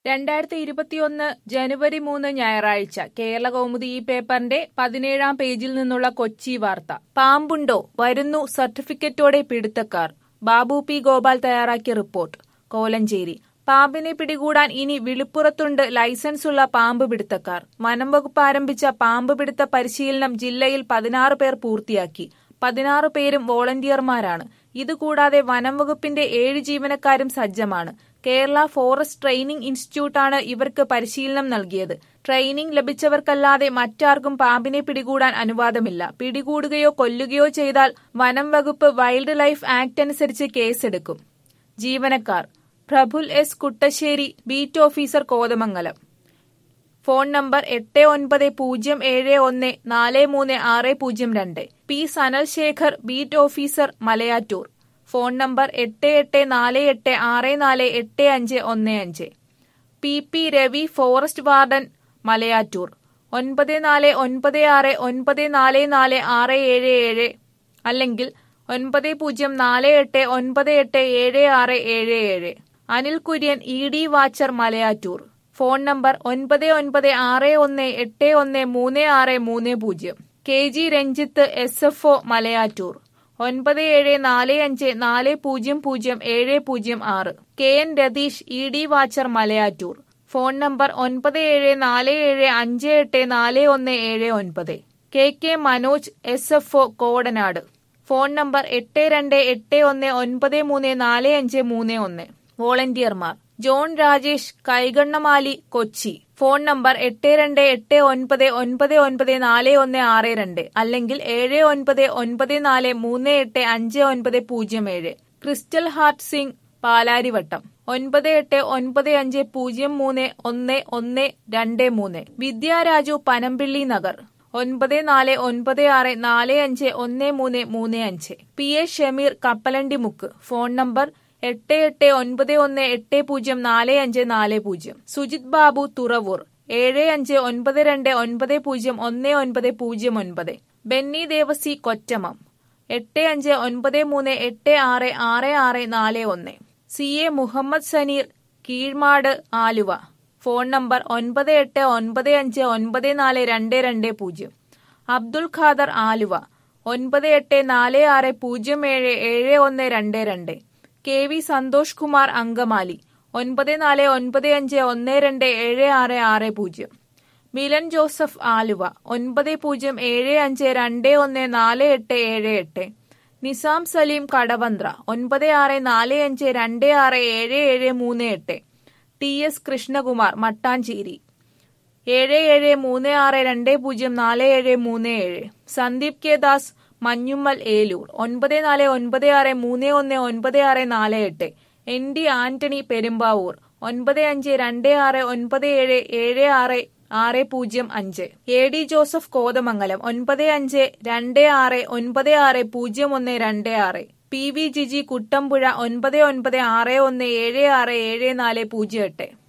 രണ്ടായിരത്തി ഇരുപത്തിയൊന്ന് ജനുവരി മൂന്ന് ഞായറാഴ്ച കേരള കൗമുദി ഈ പേപ്പറിന്റെ പതിനേഴാം പേജിൽ നിന്നുള്ള കൊച്ചി വാർത്ത പാമ്പുണ്ടോ വരുന്നു സർട്ടിഫിക്കറ്റോടെ പിടുത്തക്കാർ ബാബു പി ഗോപാൽ തയ്യാറാക്കിയ റിപ്പോർട്ട് കോലഞ്ചേരി പാമ്പിനെ പിടികൂടാൻ ഇനി വിളിപ്പുറത്തുണ്ട് ലൈസൻസുള്ള പാമ്പ് പിടുത്തക്കാർ വനം വകുപ്പ് ആരംഭിച്ച പാമ്പ് പിടുത്ത പരിശീലനം ജില്ലയിൽ പതിനാറ് പേർ പൂർത്തിയാക്കി പതിനാറ് പേരും വോളണ്ടിയർമാരാണ് ഇതുകൂടാതെ വനം വകുപ്പിന്റെ ഏഴ് ജീവനക്കാരും സജ്ജമാണ് കേരള ഫോറസ്റ്റ് ട്രെയിനിംഗ് ഇൻസ്റ്റിറ്റ്യൂട്ടാണ് ഇവർക്ക് പരിശീലനം നൽകിയത് ട്രെയിനിംഗ് ലഭിച്ചവർക്കല്ലാതെ മറ്റാർക്കും പാമ്പിനെ പിടികൂടാൻ അനുവാദമില്ല പിടികൂടുകയോ കൊല്ലുകയോ ചെയ്താൽ വനം വകുപ്പ് വൈൽഡ് ലൈഫ് ആക്ട് അനുസരിച്ച് കേസെടുക്കും ജീവനക്കാർ Praful S Kuttassery beat officer Kothamangalam phone number എട്ട് ഒൻപത് പൂജ്യം ഏഴ് ഒന്ന് നാല് മൂന്ന് ആറ് പൂജ്യം രണ്ട് P Sanal Sekhar beat officer Malayattoor phone number എട്ട് എട്ട് നാല് എട്ട് ആറ് നാല് എട്ട് അഞ്ച് ഒന്ന് അഞ്ച് P P Ravi forest warden Malayattoor ഒൻപത് നാല് ഒൻപത് ആറ് ഒൻപത് നാല് നാല് ആറ് ഏഴ് ഏഴ് അല്ലെങ്കിൽ ഒൻപത് പൂജ്യം നാല് എട്ട് ഒൻപത് എട്ട് ഏഴ് ആറ് ഏഴ് ഏഴ് Anil Kurian E D watcher Malayattoor phone number ഒൻപത് ഒൻപത് ആറ് ഒന്ന് എട്ട് ഒന്ന് മൂന്ന് ആറ് മൂന്ന് പൂജ്യം K G Ranjith S F O Malayattoor ഒൻപത് ഏഴ് നാല് അഞ്ച് നാല് പൂജ്യം പൂജ്യം ഏഴ് പൂജ്യം ആറ് K N Ratheesh E D watcher Malayattoor phone number ഒൻപത് ഏഴ് നാല് ഏഴ് അഞ്ച് എട്ട് നാല് ഒന്ന് ഏഴ് ഒൻപത് K K Manoj S F O Kodanad phone number എട്ട് രണ്ട് എട്ട് ഒന്ന് ഒൻപത് മൂന്ന് നാല് അഞ്ച് മൂന്ന് ഒന്ന് വോളണ്ടിയർമാർ John Rajesh Kaikannamali Kochi phone number എട്ട് രണ്ട് എട്ട് ഒൻപത് ഒൻപത് ഒൻപത് നാല് ഒന്ന് ആറ് രണ്ട് അല്ലെങ്കിൽ ഏഴ് ഒൻപത് ഒൻപത് നാല് മൂന്ന് എട്ട് അഞ്ച് ഒൻപത് പൂജ്യം ഏഴ് ക്രിസ്റ്റൽ ഹാർട്ട് സിംഗ് പാലാരിവട്ടം ഒൻപത് എട്ട് ഒൻപത് അഞ്ച് പൂജ്യം മൂന്ന് ഒന്ന് ഒന്ന് രണ്ട് മൂന്ന് വിദ്യാരാജു പനമ്പിള്ളി നഗർ ഒൻപത് നാല് ഒൻപത് ആറ് നാല് അഞ്ച് ഒന്ന് മൂന്ന് മൂന്ന് അഞ്ച് പി എ ഷമീർ കപ്പലണ്ടി മുക്ക് ഫോൺ നമ്പർ എട്ട് എട്ട് ഒൻപത് ഒന്ന് എട്ട് പൂജ്യം നാല് അഞ്ച് നാല് പൂജ്യം സുജിത് ബാബു തുറവൂർ ഏഴ് അഞ്ച് ഒൻപത് രണ്ട് ഒൻപത് പൂജ്യം ഒന്ന് ഒൻപത് പൂജ്യം ഒൻപത് ബെന്നി ദേവസി കൊറ്റമം എട്ട് അഞ്ച് ഒൻപത് മൂന്ന് എട്ട് ആറ് ആറ് ആറ് നാല് ഒന്ന് C A Muhammad Saneer Keezhmad Aluva phone number ഒൻപത് എട്ട് ഒൻപത് അഞ്ച് ഒൻപത് നാല് രണ്ട് രണ്ട് പൂജ്യം അബ്ദുൾ ഖാദർ ആലുവ ഒൻപത് എട്ട് നാല് ആറ് പൂജ്യം ഏഴ് ഏഴ് ഒന്ന് രണ്ട് രണ്ട് കെ വി സന്തോഷ് കുമാർ അങ്കമാലി ഒൻപത് നാല് ഒൻപത് അഞ്ച് ഒന്ന് രണ്ട് ഏഴ് ആറ് ആറ് പൂജ്യം മിലൻ ജോസഫ് ആലുവ ഒൻപത് പൂജ്യം ഏഴ് അഞ്ച് രണ്ട് ഒന്ന് നാല് എട്ട് ഏഴ് എട്ട് നിസാം സലീം കടവന്ത്ര ഒൻപത് ആറ് നാല് അഞ്ച് രണ്ട് ആറ് ഏഴ് ഏഴ് മൂന്ന് എട്ട് ടി എസ് കൃഷ്ണകുമാർ മട്ടാഞ്ചേരി ഏഴ് ഏഴ് മൂന്ന് ആറ് രണ്ട് പൂജ്യം നാല് ഏഴ് മൂന്ന് ഏഴ് സന്ദീപ് കെ ദാസ് മഞ്ഞുമ്മൽ ഏലൂർ ഒൻപത് നാല് ഒൻപത് ആറ് മൂന്ന് ഒന്ന് ഒൻപത് ആറ് നാല് എട്ട് എൻ ഡി ആന്റണി പെരുമ്പാവൂർ ഒൻപത് അഞ്ച് രണ്ട് ആറ് ഒൻപത് ഏഴ് ഏഴ് ആറ് ആറ് പൂജ്യം അഞ്ച് എ ഡി ജോസഫ് കോതമംഗലം ഒൻപത് അഞ്ച് രണ്ട് ആറ് ഒൻപത് ആറ് പൂജ്യം ഒന്ന് രണ്ട് ആറ് പി വി ജിജി കുട്ടമ്പുഴ ഒൻപത് ഒൻപത് ആറ് ഒന്ന് ഏഴ് ആറ് ഏഴ് നാല് പൂജ്യം എട്ട്